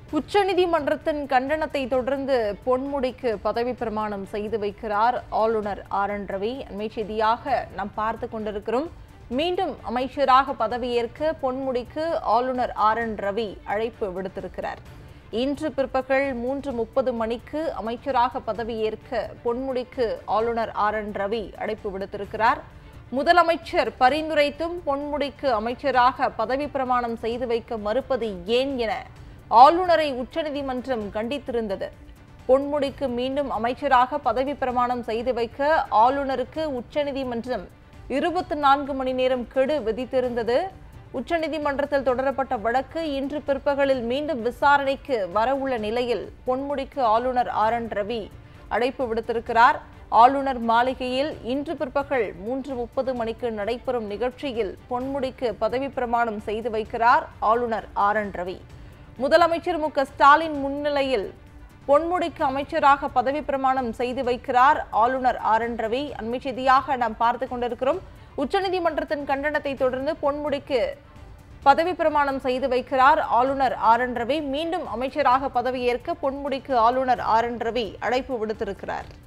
உச்சநீதிமன்றத்தின் கண்டனத்தை தொடர்ந்து பொன்முடிக்கு பதவி பிரமாணம் செய்து வைக்கிறார் ஆளுநர் ஆர் என் ரவி அண்மை செய்தியாக நாம் பார்த்து கொண்டிருக்கிறோம் மீண்டும் அமைச்சராக பதவியேற்க பொன்முடிக்கு ஆளுநர் ஆர் என் ரவி அழைப்பு விடுத்திருக்கிறார் இன்று பிற்பகல் மூன்று முப்பது மணிக்கு அமைச்சராக பதவியேற்க பொன்முடிக்கு ஆளுநர் ஆர் என் ரவி அழைப்பு விடுத்திருக்கிறார் முதலமைச்சர் பரிந்துரைத்தும் பொன்முடிக்கு அமைச்சராக பதவி பிரமாணம் செய்து வைக்க மறுப்பது ஏன் என ஆளுநரை உச்சநீதிமன்றம் கண்டித்திருந்தது பொன்முடிக்கு மீண்டும் அமைச்சராக பதவி பிரமாணம் செய்து வைக்க ஆளுநருக்கு உச்சநீதிமன்றம் இருபத்தி நான்கு மணி நேரம் கெடு விதித்திருந்தது உச்சநீதிமன்றத்தில் தொடரப்பட்ட வழக்கு இன்று பிற்பகலில் மீண்டும் விசாரணைக்கு வரவுள்ள நிலையில் பொன்முடிக்கு ஆளுநர் ஆர் என் ரவி அழைப்பு விடுத்திருக்கிறார் ஆளுநர் மாளிகையில் இன்று பிற்பகல் மூன்று முப்பது மணிக்கு நடைபெறும் நிகழ்ச்சியில் பொன்முடிக்கு பதவி பிரமாணம் செய்து வைக்கிறார் ஆளுநர் ஆர் என் ரவி முதலமைச்சர் மு க ஸ்டாலின் முன்னிலையில் பொன்முடிக்கு அமைச்சராக பதவி பிரமாணம் செய்து வைக்கிறார் ஆளுநர் ஆர் என் ரவி அண்மை செய்தியாக நாம் பார்த்து கொண்டிருக்கிறோம் உச்சநீதிமன்றத்தின் கண்டனத்தை தொடர்ந்து பொன்முடிக்கு பதவி பிரமாணம் செய்து வைக்கிறார் ஆளுநர் ஆர் என் ரவி மீண்டும் அமைச்சராக பதவியேற்க பொன்முடிக்கு ஆளுநர் ஆர் என் ரவி அழைப்பு விடுத்திருக்கிறார்